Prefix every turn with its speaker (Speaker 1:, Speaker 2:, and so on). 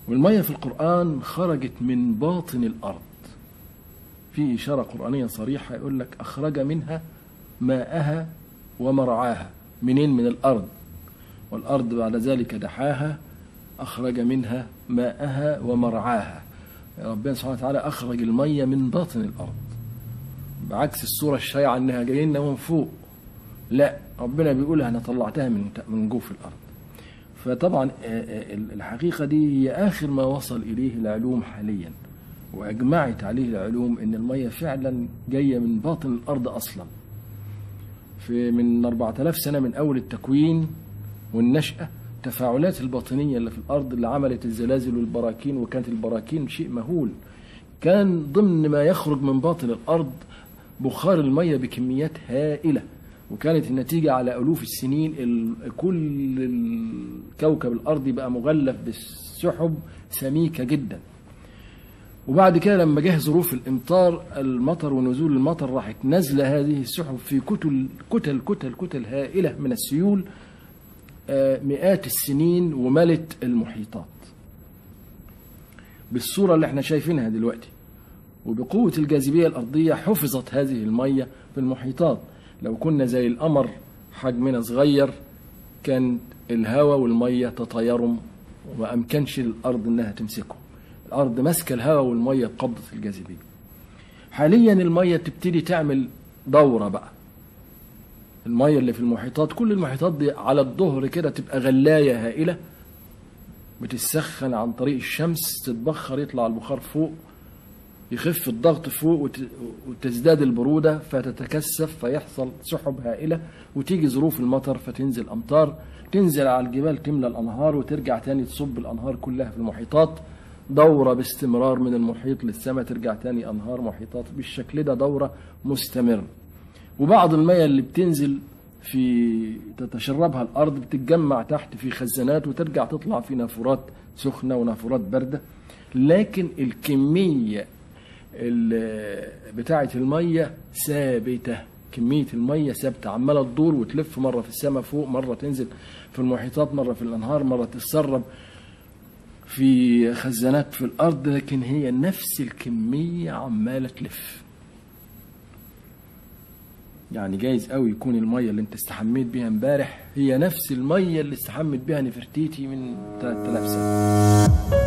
Speaker 1: والمية في القرآن خرجت من باطن الأرض في إشارة قرآنية صريحة يقول لك أخرج منها ماءها ومرعاها منين من الأرض والأرض بعد ذلك دحاها أخرج منها ماءها ومرعاها ربنا سبحانه وتعالى أخرج المية من باطن الأرض بعكس الصورة الشائعة إنها جاية لنا من فوق لا ربنا بيقول أنا طلعتها من من جوف الأرض فطبعا الحقيقة دي هي آخر ما وصل إليه العلوم حاليا وأجمعت عليه العلوم إن المية فعلا جاية من باطن الأرض أصلا في من 4000 سنة من أول التكوين والنشأة التفاعلات الباطنية اللي في الأرض اللي عملت الزلازل والبراكين وكانت البراكين شيء مهول كان ضمن ما يخرج من باطن الأرض بخار المية بكميات هائلة وكانت النتيجة على ألوف السنين كل الكوكب الأرضي بقى مغلف بالسحب سميكة جدا وبعد كده لما جه ظروف الامطار المطر ونزول المطر راحت نازله هذه السحب في كتل كتل كتل كتل هائله من السيول مئات السنين وملت المحيطات بالصوره اللي احنا شايفينها دلوقتي وبقوه الجاذبيه الارضيه حفظت هذه الميه في المحيطات لو كنا زي القمر حجمنا صغير كان الهواء والميه تطيروا وما امكنش للارض انها تمسكهم الارض ماسكه الهواء والميه بقبضه الجاذبيه حاليا الميه تبتدي تعمل دوره بقى الميه اللي في المحيطات كل المحيطات دي على الظهر كده تبقى غلايه هائله بتسخن عن طريق الشمس تتبخر يطلع البخار فوق يخف الضغط فوق وتزداد البروده فتتكثف فيحصل سحب هائله وتيجي ظروف المطر فتنزل امطار تنزل على الجبال تملى الانهار وترجع تاني تصب الانهار كلها في المحيطات دورة باستمرار من المحيط للسماء ترجع تاني أنهار محيطات بالشكل ده دورة مستمرة وبعض المياه اللي بتنزل في تتشربها الأرض بتتجمع تحت في خزانات وترجع تطلع في نافورات سخنة ونافورات باردة لكن الكمية بتاعة المية ثابتة كمية المية ثابتة عمالة تدور وتلف مرة في السماء فوق مرة تنزل في المحيطات مرة في الأنهار مرة تتسرب في خزانات في الارض لكن هي نفس الكميه عماله تلف يعني جايز قوي يكون الميه اللي انت استحميت بيها امبارح هي نفس الميه اللي استحمت بيها نفرتيتي من 3000 سنه